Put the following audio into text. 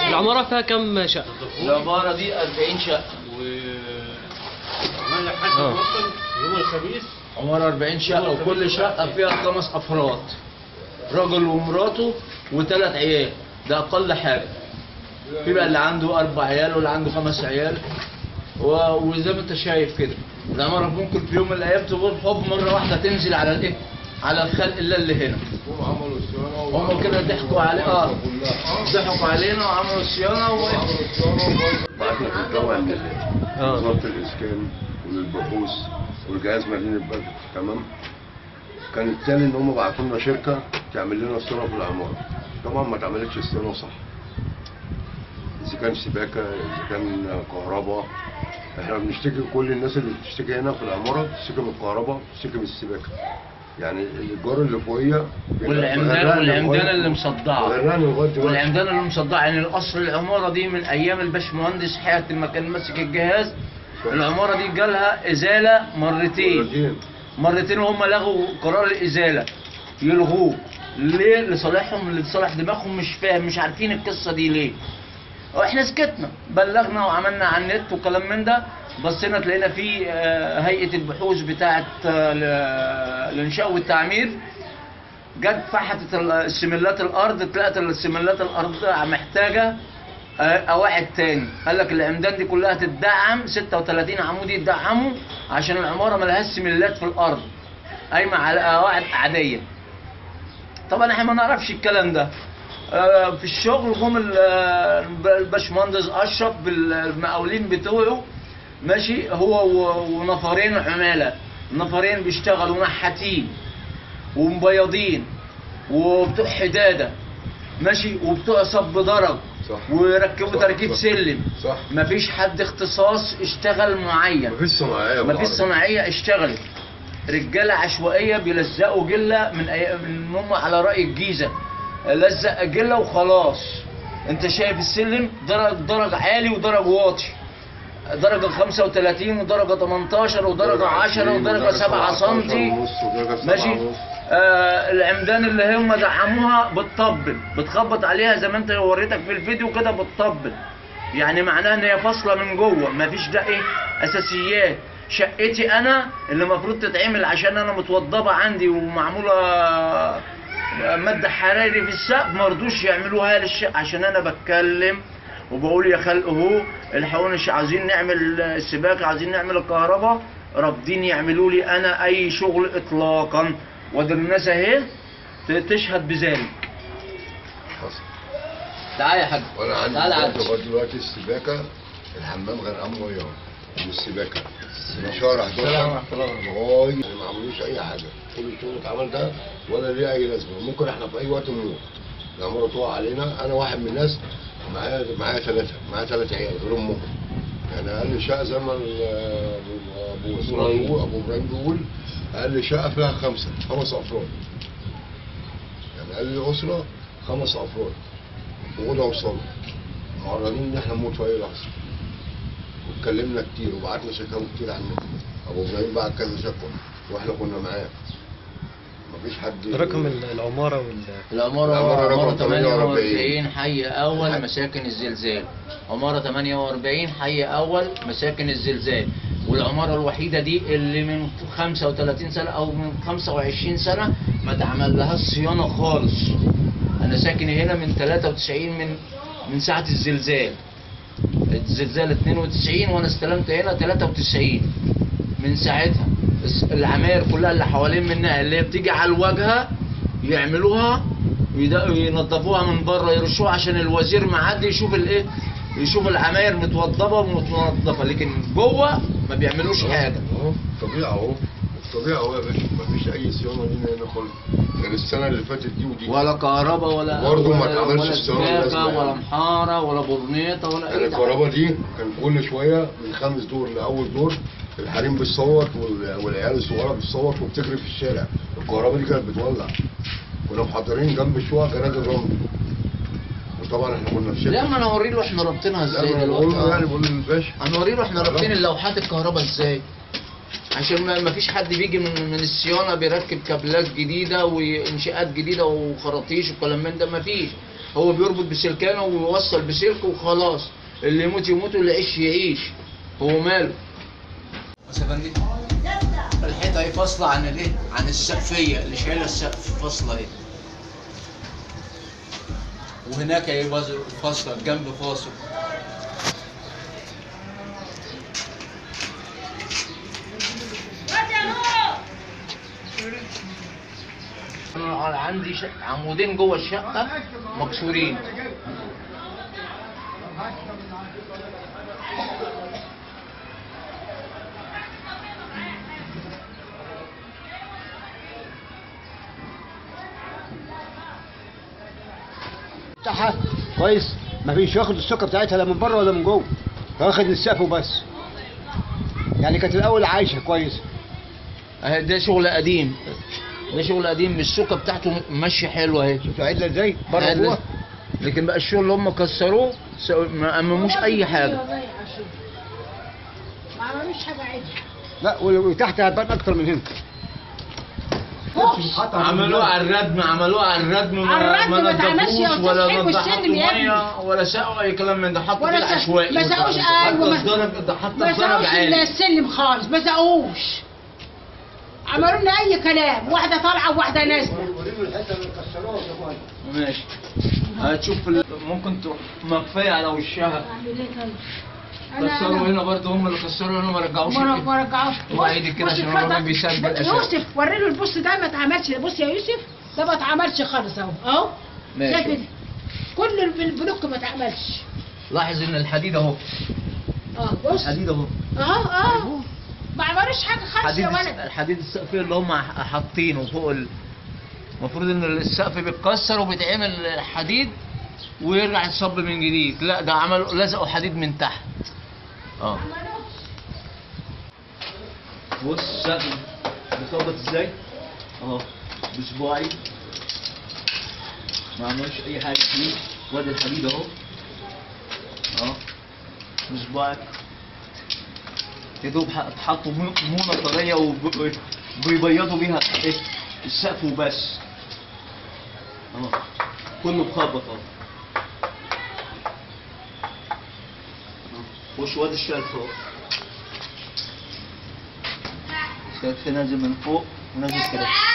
العمارة فيها كم شقة؟ العمارة دي 40 شقة عملنا حد آه. وصل يوم الخميس عمارة 40 شقة وكل شقة فيها خمس أفراد راجل ومراته وثلاث عيال ده أقل حاجة في بقى اللي عنده أربع عيال واللي عنده خمس عيال و- وزي ما أنت شايف كده العمارة ممكن في يوم من الأيام تقول حب مرة واحدة تنزل على الإيه؟ على الخلق إلا اللي هنا هم كده ضحكوا عليه اه ضحكوا علينا وعملوا صيانة و... بعتنا في الجامعة اه وزارة الإسكان وللبحوث والجهاز مدينة بدر تمام كان التاني إن هم بعتوا لنا شركة تعمل لنا صيانة في العمارة طبعا ما اتعملتش الصيانة صح إذا كان سباكة إذا كان كهرباء إحنا بنشتكي كل الناس اللي بتشتكي هنا في العمارة بتشتكي من الكهرباء بتشتكي من السباكة يعني الإيجار اللي فوقيا والعمدان والعمدان اللي مصدعة غرقان لغاية دلوقتي والعمدان اللي مصدعة يعني القصر العمارة دي من أيام الباشمهندس حياة لما كان ماسك الجهاز العمارة دي جالها إزالة مرتين مرتين. مرتين وهم لغوا قرار الإزالة يلغوه ليه لصالحهم لصالح دماغهم مش فاهم مش عارفين القصة دي ليه واحنا سكتنا بلغنا وعملنا على النت وكلام من ده بصينا تلاقينا في آه، هيئة البحوث بتاعة آه، ال- الإنشاء والتعمير جت فحتت ال- السملات الارض تلاقت السملات الارض محتاجه آه، قواعد تاني قال لك العمدان دي كلها تدعم 36 عمود يدعموا عشان العماره ملهاش سملات في الارض قايمه على قواعد عاديه طبعا احنا ما نعرفش الكلام ده آه، في الشغل جم ال- آه، الباشمهندس اشرف بالمقاولين بتوعه ماشي هو و- ونفرين عماله نفرين بيشتغلوا نحاتين ومبيضين وبتوع حداده ماشي وبتوع صب درج صح. ويركبوا صح، تركيب صح. سلم صح مفيش حد اختصاص اشتغل معين مفيش صناعية مفيش بالعربي. صناعيه اشتغلت رجاله عشوائيه بيلزقوا جله من أي... من هم على راي الجيزه لزق جله وخلاص انت شايف السلم درج درج عالي ودرج واطي درجة 35 ودرجة 18 ودرجة 10 ودرجة 7 سنتي ماشي آه العمدان اللي هم دعموها بتطبل بتخبط عليها زي ما انت وريتك في الفيديو كده بتطبل يعني معناها ان هي فاصله من جوه مفيش ده ايه اساسيات شقتي انا اللي المفروض تتعمل عشان انا متوضبه عندي ومعموله ماده حراري في السقف ما رضوش يعملوها للشقه عشان انا بتكلم وبقول يا خلق اهو الحقوني مش عايزين نعمل السباكه عايزين نعمل الكهرباء رافضين يعملوا لي انا اي شغل اطلاقا وادي الناس اهي ت- تشهد بذلك حصل. تعالى يا حاج وانا عندي تعالى دلوقتي عدي. لغايه دلوقتي السباكه الحمام غرقان ميه والسباكه من شهر 11 لغايه ما عملوش اي حاجه كل الشغل اللي اتعمل ده ولا ليه اي لازمه ممكن احنا في اي وقت نموت العماره تقع علينا انا واحد من الناس معايا معايا ثلاثه معايا ثلاث عيال غير امهم يعني اقل شقه زي ما ال- ابو ابو اسماعيل بيقول ابو ابراهيم بيقول اقل شقه فيها خمسه خمس افراد يعني اقل اسره خمس افراد وأوضة وصالة معرضين إن إحنا نموت في أي لحظة واتكلمنا كتير وبعتنا شكاوى كتير عن النت أبو إبراهيم بعت كذا شكوى وإحنا كنا معاه مفيش حد رقم ال- العمارة وال العمارة العمارة رقم عمارة 48. 48 حي أول مساكن الزلزال عمارة 48 حي أول مساكن الزلزال والعمارة الوحيدة دي اللي من 35 سنة أو من 25 سنة ما اتعمل لها صيانة خالص أنا ساكن هنا من 93 من من ساعة الزلزال الزلزال 92 وأنا استلمت هنا 93 من ساعتها الس- العماير كلها اللي حوالين منها اللي هي بتيجي على الواجهه يعملوها ويد- ينظفوها من بره يرشوها عشان الوزير معدي يشوف الايه يشوف العماير متوضبه ومتنظفه لكن جوه ما بيعملوش حاجه أهو طبيعة أهو طبيعة أهو يا باشا مفيش أي صيانة لينا هنا خالص غير السنة اللي فاتت دي ودي ولا كهرباء ولا برضه ما ولا- اتعملش ولا الصيانة سباكة اللازمة ولا يعني. محاره ولا برنيطه ولا يعني اي الكهرباء دي كان كل شوية من خامس دور لأول دور الحريم بتصوت وال- والعيال الصغيرة بتصوت وبتجري في الشارع الكهرباء دي كانت بتولع كنا محضرين جنب الشقق جنازة رمل وطبعا احنا كنا في لا شركة ما انا اوري له احنا رابطينها لا ازاي ما انا بقول له يعني دلوقتي بقول له للباشا هنوري له احنا خلاص. رابطين اللوحات الكهرباء ازاي عشان ما ما فيش حد بيجي من من الصيانه بيركب كابلات جديده وانشاءات جديده وخراطيش وكلام من ده ما فيش هو بيربط بسلكانه ويوصل بسلك وخلاص اللي يموت يموت واللي يعيش يعيش هو ماله بس يا فندم الحيطه اهي فاصله عن الايه عن السقفيه اللي شايله السقف فاصله اهي وهناك اهي بز- فاصله الجنب فاصل أنا عندي ش... عمودين جوه الشقه مكسورين بتاعها كويس مفيش واخد السكه بتاعتها لا من بره ولا من جوه واخد السقف وبس يعني كانت الاول عايشه كويس اهي ده شغل قديم ده شغل قديم السكه بتاعته ماشيه حلوه اهي شفتوا عدله ازاي بره عدلة. وجوه لكن بقى الشغل اللي هم كسروه سو- ما امموش اي حاجه ما عملوش حاجه عدل لا وتحت هتبان اكتر من هنا فوش عملوها على الردم عملوها على الردم على الردم ما اتعملش يا نضفوش ولا أستاذ حلو نض- السلم حطوا يا ابني. ميه ولا سقوا اي كلام من ده حطوا ولا كده سق- عشوائي ما سقوش حتى أيوة، ما- الضرب ده حتى ما الضرب سقوش عالي السلم خالص ما سقوش عملوا لنا اي كلام واحده طالعه وواحده نازله وريله الحته اللي كسروها يا اخوان ماشي هتشوف ال- ممكن تروح مكفيه على وشها اعمل ايه طيب كسروا هنا برضه هم اللي كسروا هنا ما رجعوش ما كده. ما رجعوش هو عيدي كده بص عشان اتفضل. الراجل بيسجل أشياء. يوسف وري له البص ده ما اتعملش بص يا يوسف ده ما اتعملش خالص اهو اهو ماشي. ده كده كل الب- البلوك ما اتعملش لاحظ ان الحديد اهو اه بص الحديد اهو اه اه ما عملوش حاجه خالص حديد يا الس- ولد الحديد السقفي اللي هم ح- حاطينه فوق ال... المفروض ان السقف بيتكسر وبيتعمل حديد ويرجع يتصب من جديد لا ده عملوا لزقوا حديد من تحت اه بص السقف مظبط ازاي اهو بصباعي ما عملوش اي حاجه فيه وادي الحديد اهو اه بصباعي يا دوب ح- حطوا مو- مونه طريه وب- وبيبيضوا بيها ايه السقف وبس اهو كله مخبط اهو أهو. وش وادي الشلف اهو الشلف نازل من فوق ونازل كده